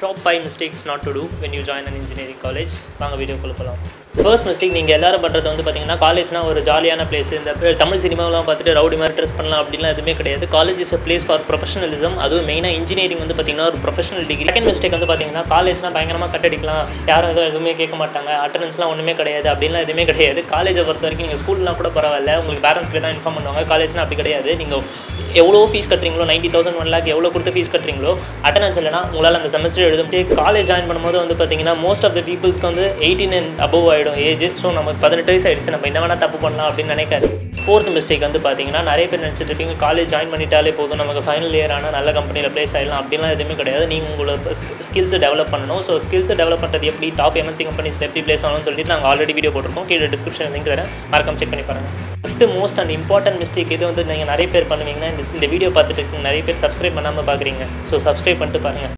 top five mistakes not to do when you join an engineering college வாங்க வீடியோக்குள்ள போகலாம் first mistake நீங்கள் எல்லாரும் பண்ணுறது வந்து பார்த்தீங்கன்னா காலேஜ்னா ஒரு ஜாலியான பிளேஸ் இந்த தமிழ் சினிமாவெலாம் பார்த்துட்டு ரவுடி மாதிரி ட்ரெஸ் பண்ணலாம் அப்படிலாம் எதுவுமே கிடையாது college is a place for professionalism அதுவும் மெயினாக இன்ஜினியரிங் வந்து பார்த்தீங்கன்னா ஒரு ப்ரொஃபஷனல் டிகிரி செகண்ட் மிஸ்டேக் வந்து பார்த்தீங்கன்னா காலேஜ்லாம் பயங்கரமாக கட்டடிக்கலாம் யாரும் எதுவும் எதுவுமே கேட்க மாட்டாங்க அட்டண்டன்ஸ்லாம் ஒன்றுமே கிடையாது அப்படின்லாம் எதுவுமே கிடையாது காலேஜை பொறுத்த வரைக்கும் நீங்கள் ஸ்கூல்லாம் கூட பரவாயில்ல உங்களுக்கு பேரண்ட்ஸ் தான் இன்ஃபார்ம் பண்ணுவாங்க காலேஜ்னா அப்படி கிடையாது நீங்கள் எவ்வளோ ஃபீஸ் கட்டுறீங்களோ நைன்ட்டி தௌசண்ட் ஒன் லேக் எவ்வளோ கொடுத்து ஃபீஸ் கட்டுறீங்களோ அட்டண்டன்ஸ் இல்லைனா உங்களால் அந்த செமஸ்டர் எழுத காலேஜ் ஜாயின் பண்ணும்போது வந்து பார்த்தீங்கன்னா மோஸ்ட் ஆஃப் த பீப்புள்ஸ்க்கு வந்து எயிட்டீன் அண்ட் அபவ் ஆகிடும் ஏஜ் ஸோ நமக்கு பதினெட்டு வயசு ஆயிடுச்சு நம்ம என்ன வேணால் தப்பு பண்ணலாம் அப்படின்னு நினைக்காது ஃபோர்த் மிஸ்டேக் வந்து பார்த்தீங்கன்னா நிறைய பேர் நினச்சிட்டு இருப்பீங்க காலேஜ் ஜாயின் பண்ணிட்டாலே போதும் நமக்கு ஃபைனல் இயர் ஆனால் நல்ல கம்பெனியில் ப்ளேஸ் ஆகிடலாம் அப்படிலாம் எதுவுமே கிடையாது நீங்கள் உங்களோட ஸ்கில்ஸை டெவலப் பண்ணணும் ஸோ ஸ்கில்ஸை டெவலப் பண்ணுறது எப்படி டாப் எம்என்சி கம்பெனிஸ் எப்படி ப்ளேஸ் ஆகணும்னு சொல்லிட்டு நாங்கள் ஆல்ரெடி வீடியோ போட்டிருக்கோம் கீழே டிஸ்கிரிப்ஷன் லிங்க் தரேன் மறக்காம செக் பண்ணி பாருங்கள் fifth most and important mistake இது வந்து நீங்கள் நிறைய பேர் பண்ணுவீங்கன்னா இந்த இந்த வீடியோ பார்த்துட்டு நிறைய பேர் சப்ஸ்கிரைப் பண்ணாமல் பார்க்குறீங்க ஸோ சப்ஸ்கிரைப் பண்ணிட்டு பாருங்கள்